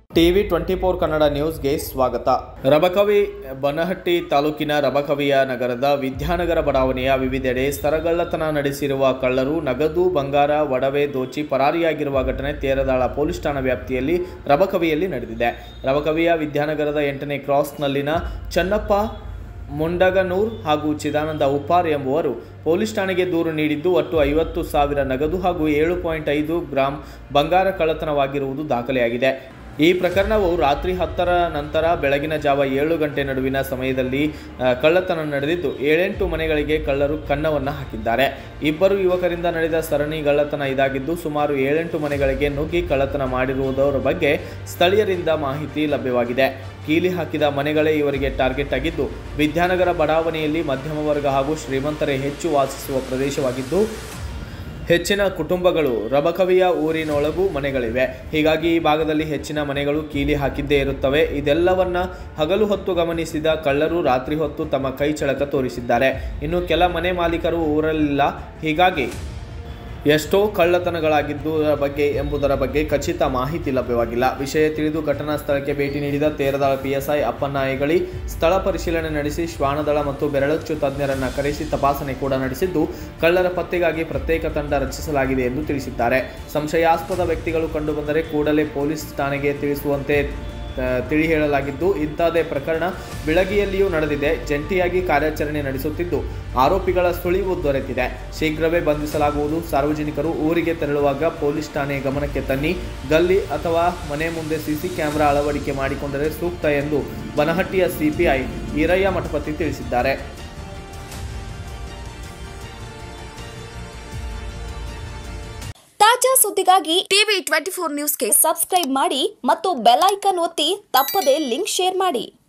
TV twenty four Kannada ನ್ಯೂಸ್ಗೆ ಸ್ವಾಗತ ರಬಕವಿ ಬನಹಟ್ಟಿ ತಾಲೂಕಿನ ರಬಕವಿಯ ನಗರದ ವಿದ್ಯಾನಗರ ಬಡಾವಣೆಯ ವಿವಿಧೆಡೆ ಸ್ತರಗಳ್ಳತನ ನಡೆಸಿರುವ ಕಳ್ಳರು ನಗದು ಬಂಗಾರ ಒಡವೆ ದೋಚಿ ಪರಾರಿಯಾಗಿರುವ ಘಟನೆ ತೇರದಾಳ ಪೊಲೀಸ್ ಠಾಣಾ ವ್ಯಾಪ್ತಿಯಲ್ಲಿ ರಬಕವಿಯಲ್ಲಿ ನಡೆದಿದೆ ರಬಕವಿಯ ವಿದ್ಯಾನಗರದ ಎಂಟನೇ ಕ್ರಾಸ್ನಲ್ಲಿನ ಚನ್ನಪ್ಪ ಮುಂಡಗನೂರ್ ಹಾಗೂ ಚಿದಾನಂದ ಉಪ್ಪಾರ್ ಎಂಬುವರು ಪೊಲೀಸ್ ಠಾಣೆಗೆ ದೂರು ನೀಡಿದ್ದು ಒಟ್ಟು ಐವತ್ತು ಸಾವಿರ ನಗದು ಹಾಗೂ ಏಳು ಪಾಯಿಂಟ್ ಐದು ಗ್ರಾಂ ಬಂಗಾರ ಕಳ್ಳತನವಾಗಿರುವುದು ದಾಖಲೆಯಾಗಿದೆ ಈ ಪ್ರಕರಣವು ರಾತ್ರಿ ಹತ್ತರ ನಂತರ ಬೆಳಗಿನ ಜಾವ ಏಳು ಗಂಟೆ ನಡುವಿನ ಸಮಯದಲ್ಲಿ ಆ, ಕಳ್ಳತನ ನಡೆದಿದ್ದು ಏಳೆಂಟು ಮನೆಗಳಿಗೆ ಕಳ್ಳರು ಕನ್ನವನ್ನು ಹಾಕಿದ್ದಾರೆ ಇಬ್ಬರು ಯುವಕರಿಂದ ನಡೆದ ಸರಣಿ ಕಳ್ಳತನ ಇದಾಗಿದ್ದು ಸುಮಾರು ಏಳೆಂಟು ಮನೆಗಳಿಗೆ ನುಗ್ಗಿ ಕಳ್ಳತನ ಮಾಡಿರುವುದರ ಬಗ್ಗೆ ಸ್ಥಳೀಯರಿಂದ ಮಾಹಿತಿ ಲಭ್ಯವಾಗಿದೆ ಕೀಲಿ ಹಾಕಿದ ಮನೆಗಳೇ ಇವರಿಗೆ ಟಾರ್ಗೆಟ್ ಆಗಿದ್ದು ವಿದ್ಯಾನಗರ ಬಡಾವಣೆಯಲ್ಲಿ ಮಧ್ಯಮ ವರ್ಗ ಹಾಗೂ ಶ್ರೀಮಂತರೇ ಹೆಚ್ಚು ವಾಸಿಸುವ ಪ್ರದೇಶವಾಗಿದ್ದು ಹೆಚ್ಚಿನ ಕುಟುಂಬಗಳು ರಬಕವಿಯ ಊರಿನೊಳಗೂ ಮನೆಗಳಿವೆ ಹೀಗಾಗಿ ಈ ಭಾಗದಲ್ಲಿ ಹೆಚ್ಚಿನ ಮನೆಗಳು ಕೀಲಿ ಹಾಕಿದ್ದೇ ಇರುತ್ತವೆ ಇದೆಲ್ಲವನ್ನ ಹಗಲು ಹೊತ್ತು ಗಮನಿಸಿದ ಕಳ್ಳರು ರಾತ್ರಿ ಹೊತ್ತು ತಮ್ಮ ಕೈ ಚಳಕ ತೋರಿಸಿದ್ದಾರೆ ಇನ್ನು ಕೆಲ ಮನೆ ಮಾಲೀಕರು ಊರಲ್ಲಿಲ್ಲ ಹೀಗಾಗಿ ಎಷ್ಟೋ ಕಳ್ಳತನಗಳಾಗಿದ್ದುದರ ಬಗ್ಗೆ ಎಂಬುದರ ಬಗ್ಗೆ ಖಚಿತ ಮಾಹಿತಿ ಲಭ್ಯವಾಗಿಲ್ಲ ವಿಷಯ ತಿಳಿದು ಘಟನಾ ಸ್ಥಳಕ್ಕೆ ಭೇಟಿ ನೀಡಿದ ತೇರದಾಳ ಪಿಎಸ್ಐ ಅಪ್ಪಣ್ಣ ಐಗಳಿ ಸ್ಥಳ ಪರಿಶೀಲನೆ ನಡೆಸಿ ಶ್ವಾನದಳ ಮತ್ತು ಬೆರಳಚ್ಚು ತಜ್ಞರನ್ನ ಕರೆಸಿ ತಪಾಸಣೆ ಕೂಡ ನಡೆಸಿದ್ದು ಕಳ್ಳರ ಪತ್ತೆಗಾಗಿ ಪ್ರತ್ಯೇಕ ತಂಡ ರಚಿಸಲಾಗಿದೆ ಎಂದು ತಿಳಿಸಿದ್ದಾರೆ ಸಂಶಯಾಸ್ಪದ ವ್ಯಕ್ತಿಗಳು ಕಂಡುಬಂದರೆ ಕೂಡಲೇ ಪೊಲೀಸ್ ಠಾಣೆಗೆ ತಿಳಿಸುವಂತೆ ಆ, ತಿಳಿ ಹೇಳಲಾಗಿದ್ದು ಇಂಥದೇ ಪ್ರಕರಣ ಬಿಳಗಿಯಲ್ಲಿಯೂ ನಡೆದಿದೆ ಜಂಟಿಯಾಗಿ ಕಾರ್ಯಾಚರಣೆ ನಡೆಸುತ್ತಿದ್ದು ಆರೋಪಿಗಳ ಸುಳಿವು ದೊರೆತಿದೆ ಶೀಘ್ರವೇ ಬಂಧಿಸಲಾಗುವುದು ಸಾರ್ವಜನಿಕರು ಊರಿಗೆ ತೆರಳುವಾಗ ಪೊಲೀಸ್ ಠಾಣೆ ಗಮನಕ್ಕೆ ತನ್ನಿ ಗಲ್ಲಿ ಅಥವಾ ಮನೆ ಮುಂದೆ ಸಿಸಿ ಕ್ಯಾಮೆರಾ ಅಳವಡಿಕೆ ಮಾಡಿಕೊಂಡರೆ ಸೂಕ್ತ ಎಂದು ಬನಹಟ್ಟಿಯ ಸಿಪಿಐ ಈರಯ್ಯ ಮಠಪತಿ ತಿಳಿಸಿದ್ದಾರೆ ತಾಜಾ ಸುದ್ದಿಗಾಗಿ ಟಿವಿ ಟ್ವೆಂಟಿ ಫೋರ್ ನ್ಯೂಸ್ಗೆ ಸಬ್ಸ್ಕ್ರೈಬ್ ಮಾಡಿ ಮತ್ತು ಬೆಲ್ ಐಕಾನ್ ಒತ್ತಿ ತಪ್ಪದೇ ಲಿಂಕ್ ಶೇರ್ ಮಾಡಿ